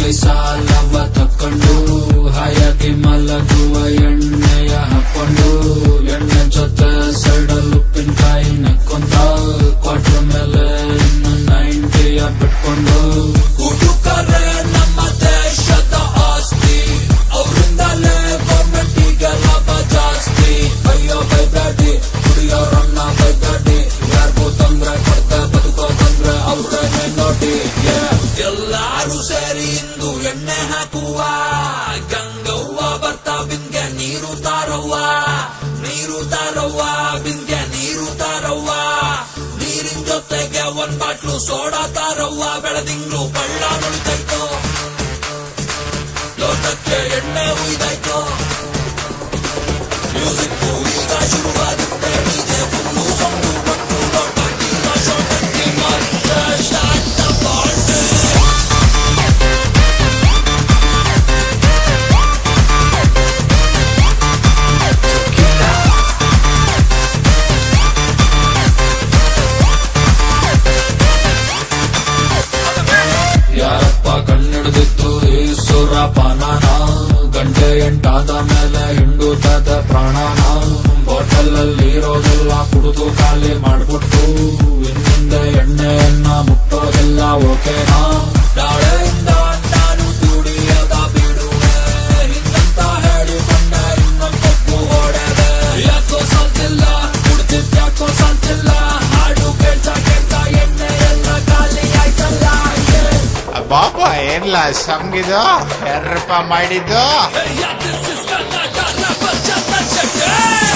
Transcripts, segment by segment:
ತಗ್ಲಿ ಸಾಲವ ತಕ್ಕೊಂಡು ಹಾಯಾಗಿ ಮಲಗುವ ಎಣ್ಣೆಯ ಹಾಕೊಂಡು ಎಣ್ಣೆ ಜೊತೆ ಸೈಡಲ್ ಉಪ್ಪಿನಕಾಯಿ ನೆಕ್ಕೊಂತ ಕ್ವಾರ್ಟರ್ ಮೇಲೆ ಇನ್ನು ನೈಂಟಿಯ ಬಿಟ್ಕೊಂಡು ಹುಡುಕರೆ ನಮ್ಮ ದೇಶದ ಆಸ್ತಿ ಅವರಿಂದಲೇ ಗೌರ್ಮೆಂಟಿಗೆ ಲಾಭ ಜಾಸ್ತಿ ಅಯ್ಯೋ ಬೈದಾಡಿ ಕುಡಿಯೋರನ್ನ ಬೈದಾಡಿ ಯಾರಿಗೂ ತೊಂದ್ರೆ ಕೊಡ್ತಾ ಬದುಕೋ ತೊಂದ್ರೆ ಅವ್ರನ್ನೇ ನೋಡಿ Yeah. ಎಲ್ಲಾರು ಸೇರಿ ಇಂದು ಎಣ್ಣೆ ಹಾಕುವ ಗಂಗವ್ವ ಬರ್ತಾ ಬಿನ್ಗೆ ನೀರು ತಾರವ್ವ ನೀರು ತಾರವ್ವ ಬಿನ್ಗೆ ನೀರು ತಾರವ್ವ ನೀರಿನ ಜೊತೆಗೆ ಒಂದ್ ಬಾಟ್ಲು ಸೋಡಾ ತಾರವ್ವ ಬೆಳದಿಂಗ್ಳು ಬಳ್ಳ ನುಳಿತೈತೋ ಲೋಟಕ್ಕೆ ಎಣ್ಣೆ ಉಯ್ದಾಯ್ತೋ ಮ್ಯೂಸಿಕ್ ಈಗ ಶುರುವಾಗುತ್ತೆ ಡಿಜೆ ಫುಲ್ಲು ಸೊಂಡು ಬಟ್ಟು ಲೋಟ ಈಗ ಶೋಟಕ್ಕೆ ಮತ್ತೆ ಸ್ಟಾರ್ಟ್ ಪಾರ್ಟಿ ಯಾರಪ್ಪ ಕಣ್ಣಿಡ್ದಿತ್ತು ಈ ಸುರ ಪಾನಾನ ಗಂಟೆ ಎಂಟಾದ ಮೇಲೆ ಹಿಂಡುತ್ತದ ಪ್ರಾಣನ ಬಾಟಲ್ ಅಲ್ಲಿ ಇರೋದೆಲ್ಲ ಕುಡಿದು ಖಾಲಿ ಮಾಡ್ಬಿಟ್ಟು ಇನ್ನಿಂದ ಎಣ್ಣೆಯನ್ನ ಮುಟ್ಟೋದೆಲ್ಲ ಓಕೆನಾ ನಾಳೆಯಿಂದ ನಾನು ದುಡಿಯದ ಬಿಡುವೆ ಹಿಂಗಂತ ಹೇಳಿಕೊಂಡೆ ಇನ್ನೊಂದು ತಪ್ಪು ಹೊಡೆದೆ ಯಾಕೋ ಸಾಲ್ತಿಲ್ಲ ಕುಡ್ತಿದ್ ಯಾಕೋ ಸಾಲ್ತಿಲ್ಲ ಹಾಡು ಕೇಳ್ತಾ ಕೇಳ್ತಾ ಎಣ್ಣೆ ಎಲ್ಲ ಖಾಲಿ ಆಯ್ತಲ್ಲ Yeah. ಬಾಬ ಏನ್ಲ ಸಂಗಿದು ಯಾರಪ್ಪ ಮಾಡಿದ್ದು Yeah, this is Kannada rapper Chandan Shetty.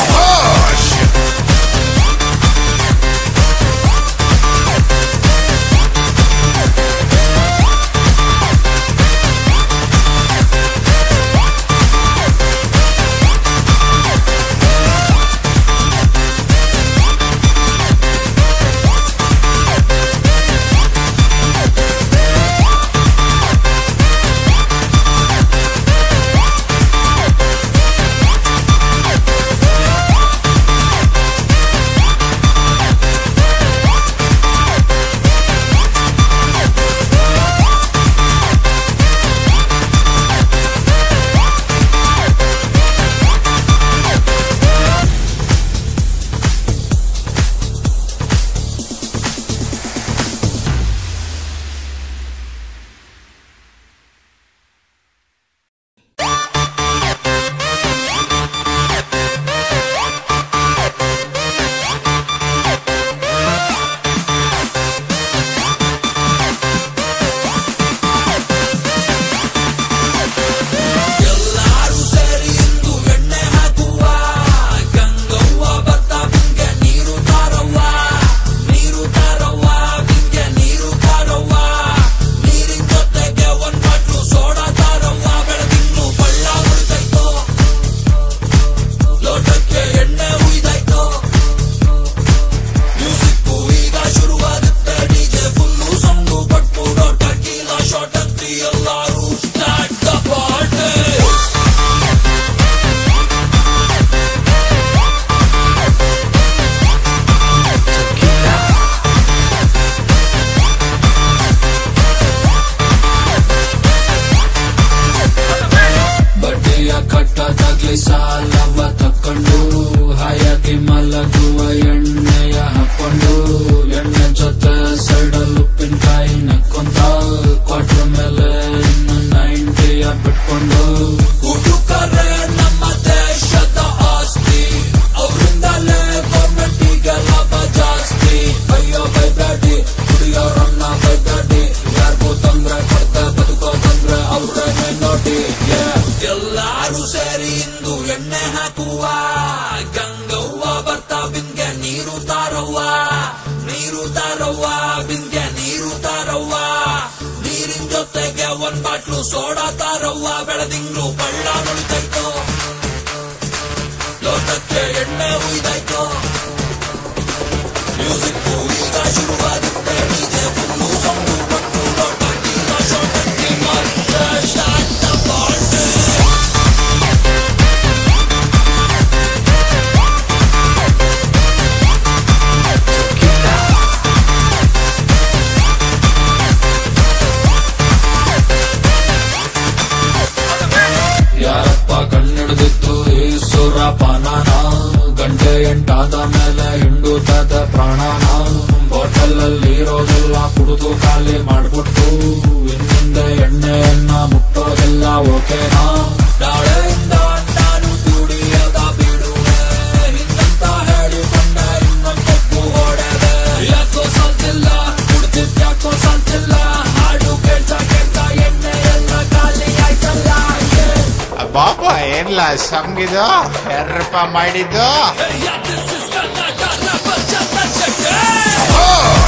ಎಲ್ಲಾರು ಸೇರಿ ಇಂದು ಎಣ್ಣೆ ಹಾಕುವ ಗಂಗವ್ವ ಬರ್ತಾ ಬಿಂಗೆ ನೀರು ತಾರವ್ವ ನೀರು ತಾರವ್ವ ಬಿಂಗೆ ನೀರು ತಾರವ್ವ ನೀರಿನ ಜೊತೆಗೆ ಒಂದ್ ಬಾಟ್ಲು ಸೋಡಾ ತಾರವ್ವ ಬೆಳದಿಂಗ್ಳು ಬಳ್ಳ ಉಳಿದೈತೋ ಲೋಟಕ್ಕೆ ಎಣ್ಣೆ ಉಯ್ದಾಯ್ತೋ ಮ್ಯೂಸಿಕ್ ಈಗ ಶುರುವಾಗುತ್ತೆ ಡಿಜೆ ಫುಲ್ಲು ಸೊಂಡು ಪಟ್ಟು ಲೋಟ ಕೀಲ ಶಾಟ್ ಅಂತಿ ಎಲ್ಲಾರು ಸ್ಟಾರ್ಟ್ ದ ಪಾರ್ಟಿ ಬಡ್ಡಿಯ ಕಟ್ಟದಾಗ್ಲಿ ಸಾಲವ ತಕ್ಕೊಂಡು ಹಾಯಾಗಿ ಮಲಗುವ ಎಣ್ಣೆಯ ಹಾಕೊಂಡು ಎಣ್ಣೆ ಜೊತೆ ಸೈಡಲ್ ಉಪ್ಪಿನಕಾಯಿ ನೆಕ್ಕೊಂತ ಕ್ವಾರ್ಟರ್ ಮೇಲೆ ಇನ್ನು ನೈಂಟಿಯ ಬಿಟ್ಕೊಂಡು ಹುಡುಕರೆ ನಮ್ಮ ದೇಶದ ಆಸ್ತಿ ಅವರಿಂದಲೇ ಗೌರ್ಮೆಂಟಿಗೆ ಲಾಭ ಜಾಸ್ತಿ ಅಯ್ಯೋ ಬೈದಾಡಿ ಕುಡಿಯೋರನ್ನ ಬೈದಾಡಿ ಯಾರಿಗೂ ತೊಂದ್ರೆ ಕೊಡ್ತಾ ಬದುಕೋ ತೊಂದ್ರೆ ಅವ್ರನ್ನೇ ನೋಡಿ Yeah. ಎಲ್ಲಾರು ಸೇರಿ ಇಂದು ಎಣ್ಣೆ ಹಾಕುವ ಗಂಗವ್ವ ಬರ್ತಾ ಬಿನ್ಗೆ ನೀರು ತಾರವ್ವ ನೀರು ತಾರವ್ವ ಬಿನ್ಗೆ ನೀರು ತಾರವ್ವ ನೀರಿನ ಜೊತೆಗೆ ಒಂದ್ ಬಾಟ್ಲು ಸೋಡಾ ತಾರವ್ವ ಬೆಳದಿಂಗ್ಳು ಬಳ್ಳ ನುಳಿತೈತೋ ಲೋಟಕ್ಕೆ ಎಣ್ಣೆ ಉಯ್ದಾಯ್ತೋ ಮ್ಯೂಸಿಕ್ ಈಗ ಶುರುವಾಗುತ್ತೆ ಡಿಜೆ ಫುಲ್ಲು ಸೊಂಡು ಪಟ್ಟು ಲೋಟ ಈಗ ಶಾಟಕ್ಕೆ ಮತ್ತೆ ಸ್ಟಾರ್ಟ್ ದ ಪಾರ್ಟಿ ಆದ ಮೇಲೆ ಹಿಂಡುತ್ತದೆ ಪ್ರಾಣನ ಬಾಟಲ್ ಅಲ್ಲಿ ಇರೋದೆಲ್ಲ ಕುಡಿದು ಖಾಲಿ ಮಾಡ್ಬಿಟ್ಟು ಇನ್ನಿಂದ ಎಣ್ಣೆಯನ್ನ ಮುಟ್ಟೋದಿಲ್ಲ ಓಕೆನಾ ನಾಳೆಯಿಂದ ನಾನು ದುಡಿಯದ ಬಿಡುವೆ ಹಿಂದಂತ ಹೇಳಿಕೊಂಡ ಇನ್ನೊಂದು ತಪ್ಪು ಹೊಡೆದೆ ಯಾಕೋ ಸಾಲ್ತಿಲ್ಲ ಕುಡ್ತಿದ್ ಯಾಕೋ ಸಾಲ್ತಿಲ್ಲ ಹಾಡು ಕೇಳ್ತಾ ಕೇಳ್ತಾ ಎಣ್ಣೆ ಎಲ್ಲ ಖಾಲಿ ಆಯ್ತಲ್ಲ Yeah. ಬಾಪ ಏನ್ಲ ಸಂಗಿದು ಎರಡಪ್ಪ ಮಾಡಿದ್ದು Yeah, this is Kannada Rapper Chata Check.